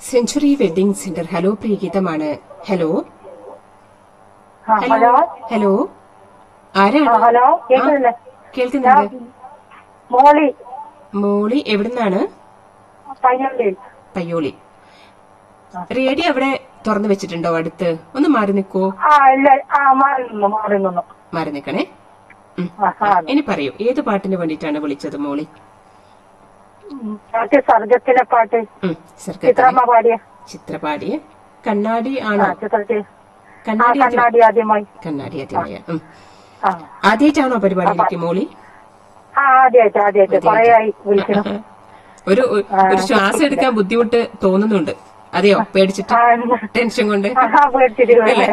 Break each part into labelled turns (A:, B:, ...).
A: Century wedding centre hello പ്രിയഗീതമാണ് hello
B: ആ, hello
A: hello
B: ആ,
A: ആരാണ്
B: ഹലോ കേൾക്കുന്നില്ലേ
A: കേൾക്കുന്നുണ്ട്
B: മോളി
A: മോളി എവിടുന്നാണ്
B: പയ്യള്ളി
A: പയ്യോളി റേഡിയോ അവിടെ തുറന്നു വെച്ചിട്ടുണ്ടോ അടുത്ത് ഒന്ന് മാറി നിൽക്കോ
B: ആ ഇല്ല ആ മാറി നിന്നു മാറി നിന്നു
A: മാറി നിൽക്കണേ ഉം.
B: ആ, ആ.
A: ഇനി പറയൂ ഏത് പാട്ടിന് വേണ്ടിയിട്ടാണ് വിളിച്ചത് മോളി
B: ഉം. പാട്ട് സർഗത്തിലെ പാട്ട്
A: ഉം, സർക്കത്തിലെ
B: ചിത്രമ്മ പാടിയ
A: ചിത്രപാടിയ കണ്ണാടി
B: ആ
A: ആണോ
B: ചിത്രത്തിൽ ആ
A: കണ്ണാടി ആദ്യം-
B: കണ്ണാടി ആദ്യമായി
A: കണ്ണാടി ആദ്യമായ ഉം.
B: ആ
A: ആദ്യമായിട്ടാണോ പരിപാടിയിലേക്ക് മോളി
B: ആ ആദ്യമായിട്ട് ആദ്യമായിട്ട് കൊറേ ആയി വിളിക്കണം
A: ഒരു ഒരു ശ്വാസം എടുക്കാൻ ബുദ്ധിമുട്ട് തോന്നുന്നുണ്ട് അതെയോ പേടിച്ചിട്ട്
B: ആ,
A: ടെൻഷൻ കൊണ്ട്
B: ആ പേടിച്ചിട്ട്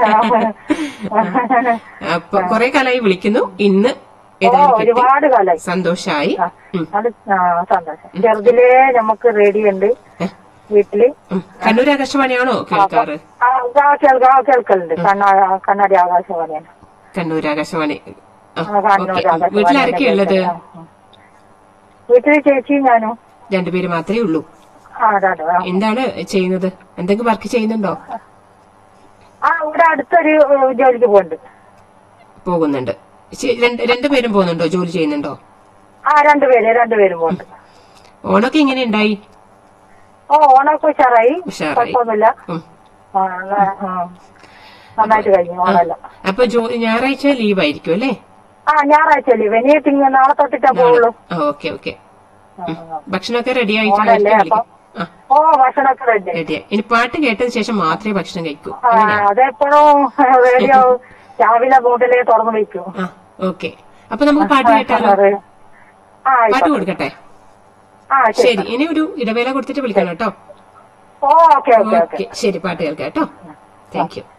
A: അപ്പൊ കൊറേ കാലമായി വിളിക്കുന്നു ഇന്ന്
B: ഓ
A: ഏതായാലും കിട്ടി
B: ഒരുപാട് കാലായി
A: സന്തോഷായി ഉം.
B: അത് ആ സന്തോഷം ചെറുതിലേ നമുക്ക് റേഡിയോ ഉണ്ട്
A: ഏ,
B: വീട്ടില്
A: ഉം. കണ്ണൂർ ആകാശവാണിയാണോ കേൾക്കാറ്
B: ആ ആ, കേൾക്ക- ആ, കേൾക്കലുണ്ട് കണ്ണാ കണ്ണാടി ആകാശവാണിയാണ്
A: കണ്ണൂർ ആകാശവാണി ആ,
B: ആ, കണ്ണൂർ
A: ഓക്കെ
B: ആകാശവാണിയാണ്
A: വീട്ടിലാരൊക്കെയാ ഉള്ളത്
B: കേൾക്കല്. ആ, ഉം. വീട്ടില് ചേച്ചിയും ഞാനും
A: രണ്ടുപേര് മാത്രമേ ഉള്ളൂ
B: ആ അതാണ് ആ.
A: എന്താണ് ചെയ്യുന്നത് എന്തെങ്കിലും വർക്ക് ചെയ്യുന്നുണ്ടോ
B: ആ ഇവിടെ അടുത്തൊരു ഏഹ്, ജോലിക്ക് പോകുന്നുണ്ട്
A: പോകുന്നുണ്ട് ശരി, രണ്ട് രണ്ടുപേരും പോകുന്നുണ്ടോ ജോലി ചെയ്യുന്നുണ്ടോ
B: ആ രണ്ടുപേര് രണ്ടുപേരും പോകുന്നുണ്ട്
A: ഓണൊക്കെ എങ്ങനെ ഉണ്ടായി
B: ഓ ഓണമൊക്കെ ഉഷാറായി
A: ഉഷാറായി.
B: കുഴപ്പമൊന്നുമില്ല
A: ഉം.
B: ആ, ആ, ആ. നന്നായിട്ട് കഴിഞ്ഞു ഓണമെല്ലാം
A: അപ്പൊ ജോ- ഞായറാഴ്ച ലീവ് ആയിരിക്കും അല്ലേ
B: ആ ഞായറാഴ്ച ലീവ് ഇനി തിങ്കൾ നാളെ തൊട്ടിട്ടാ പോവുള്ളൂ
A: ആ ഓക്കെ ഓക്കെ
B: ആ, ആ.
A: ഭക്ഷണമൊക്കെ റെഡി
B: ഓണല്ലേ,
A: ആയിട്ടാണ്
B: അപ്പം?
A: ആ
B: ഓ ഭക്ഷണമൊക്കെ റെഡി
A: റെഡിയായി ഇനി പാട്ട് കേട്ടതിന് ശേഷം മാത്രമേ ഭക്ഷണം കഴിക്കൂ
B: ആ അതെപ്പോഴും റേഡിയോ രാവിലെ മുതലേ തുറന്നു വയ്ക്കും
A: ആ ഓക്കെ അപ്പൊ നമുക്ക് പാട്ട് കേട്ടാലോ
B: അത് ആ
A: പാട്ട്
B: ആയിക്കോട്ടെ.
A: കൊടുക്കട്ടെ
B: ആ ശരി
A: ശരി ഇനി ഒരു ഇടവേള കൊടുത്തിട്ട് വിളിക്കണം കേട്ടോ
B: oh okay okay okay
A: okay ശരി പാട്ട് കേൾക്കാം കേട്ടോ താങ്ക് യു